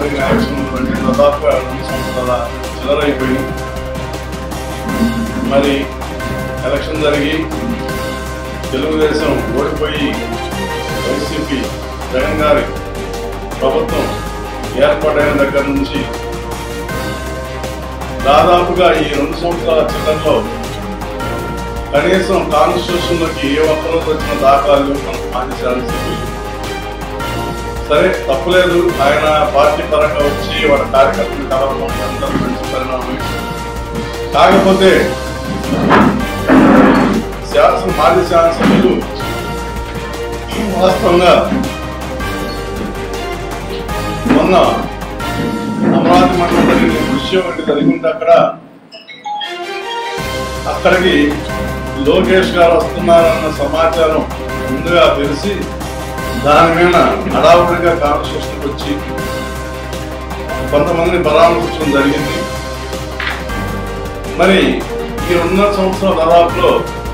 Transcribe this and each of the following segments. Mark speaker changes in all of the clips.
Speaker 1: జరిగిన ఎలక్షన్ అంటే దాదాపుగా రెండు సంవత్సరాల చిల్లరైపోయి మరి ఎలక్షన్ జరిగి తెలుగుదేశం ఓడిపోయి వైసీపీ జగన్ గారి ప్రభుత్వం ఏర్పాటైన దగ్గర నుంచి దాదాపుగా ఈ రెండు సంవత్సరాల చిల్లరలో కనీసం కాన్స్టిట్యూషన్లోకి ఏ ఒక్కరూ వచ్చిన దాఖలాలు లేవు మన మానేశాల్సి సరే తప్పులేదు ఆయన పార్టీ పరంగా వచ్చి వాళ్ళ కార్యకర్తలు కలవడం అంతా మంచి పరిణామం కాకపోతే శాసన మాజీ శాసనసభ్యులు వాస్తవంగా మొన్న అమరావతి మండలం జరిగిన దృశ్యం ఒకటి జరిగి ఉంటే అక్కడ అక్కడికి లోకేష్ గారు వస్తున్నారన్న సమాచారం ముందుగా తెలిసి దాని మీద హడావుడిగా కాన్స్టిట్యూషన్కి వచ్చి కొంతమందిని పరామర్శించడం జరిగింది మరి ఈ రెండున్నర సంవత్సరాల దాదాపులో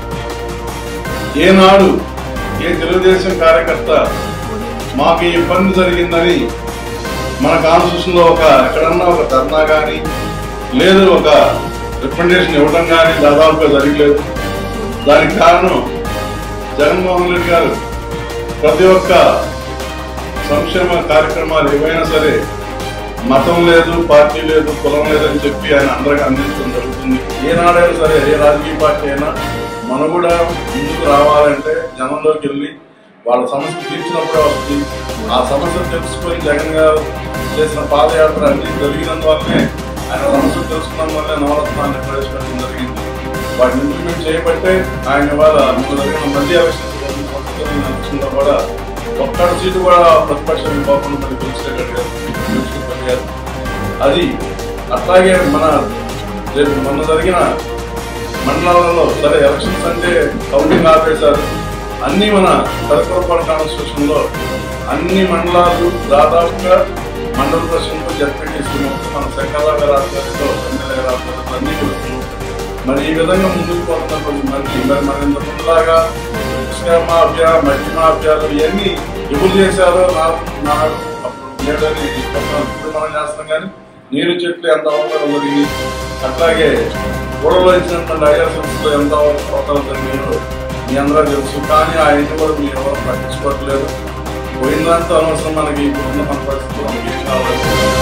Speaker 1: ఏనాడు ఏ తెలుగుదేశం కార్యకర్త మాకు ఈ ఇబ్బంది జరిగిందని మన కాన్స్టిట్యూషన్ లో ఒక ఎక్కడన్నా ఒక ధర్నా కానీ లేదు ఒక రికమెండేషన్ ఇవ్వడం కానీ దాదాపుగా జరగలేదు దానికి కారణం జగన్మోహన్ రెడ్డి గారు ప్రతి ఒక్క సంక్షేమ కార్యక్రమాలు ఏవైనా సరే మతం లేదు పార్టీ లేదు కులం లేదని చెప్పి ఆయన అందరికీ అందించడం జరుగుతుంది ఏనాడైనా సరే ఏ రాజకీయ పార్టీ అయినా మనం కూడా ముందుకు రావాలంటే జనంలోకి వెళ్ళి వాళ్ళ సమస్య తీర్చినప్పుడే వస్తుంది ఆ సమస్య తెలుసుకొని జగన్ గారు చేసిన పాదయాత్ర అన్ని జరిగినందువల్లనే ఆయన సమస్య తెలుసుకున్నందువల్లే నవరత్నాన్ని ప్రవేశపెట్టడం జరిగింది వాటిని ఇంప్లిమెంట్ చేయబట్టే ఆయన ఇవాళ ముందు జరిగిన మధ్య ఎలక్షన్ కూడా ఒక్కడ సీటు కూడా ప్రతిపక్షం పోకుండా మరి గెలిచేటట్టుగా గెలుచుకోగలిగారు అది అట్లాగే మన రేపు మొన్న జరిగిన మండలాలలో సరే ఎలక్షన్స్ అంటే కౌంటింగ్ ఆపేశారు అన్ని మన కరకరపాడు కాన్స్టిట్యూషన్ లో అన్ని మండలాలు దాదాపుగా మండల ప్రశ్నలు జడ్పీటీసీ మొత్తం మన శంకరరావు రాష్ట్రాలతో ఎమ్మెల్యే రాష్ట్రాలతో అన్ని కొడుతున్నాం మరి ఈ విధంగా ముందుకు పోతున్నటువంటి మంది మరి మన ఇంత ముందులాగా ఇసుక మాఫియా మట్టి మాఫియాలు ఇవన్నీ ఎవరు చేశారో నాకు నాకు అప్పుడు లేదని చెప్పడం ఇప్పుడు మనం చేస్తాం కానీ నీరు చెట్లు ఎంత అవసరం జరిగింది అట్లాగే గొడవలో ఇచ్చినటువంటి ఐఆర్ సంస్థలో ఎంత అవసరం జరిగిందో మీ అందరూ తెలుసు కానీ ఆ ఇంటి కూడా మీరు ఎవరు పట్టించుకోవట్లేదు పోయిన దాంతో అనవసరం మనకి ఇప్పుడున్న మన పరిస్థితుల్లో మనకి ఏం కావాలి